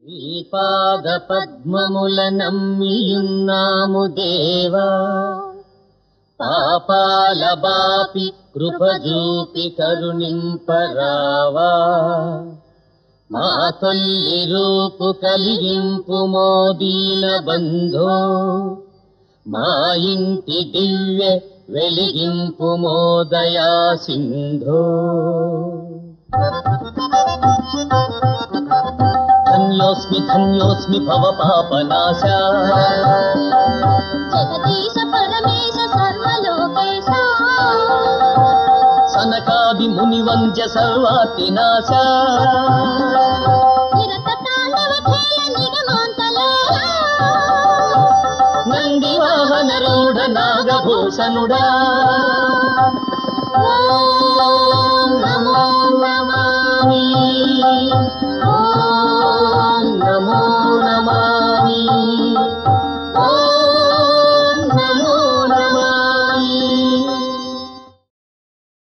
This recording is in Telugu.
నీ పాద పద్మముల నమ్మియున్నాము దేవా పాపాల బాపి కృపజూపి కరుణింపరావా మా తొల్లి రూపు కలిగింపు మోదీన బంధో మా ఇంటి దివ్య వెలిగింపు మోదయా సింధో ధన్యోస్మి ధన్యోస్మి భవ పాపనాశ జగదీశ పరమేశ సర్వలోకేశ సనకాది మునివంద్య సర్వాతినాశ నిరత తాండవ ఖేళ నిగమాంతలోల నంది వాహన రూఢ నాగభూషణుడా ఓం నమో నమామి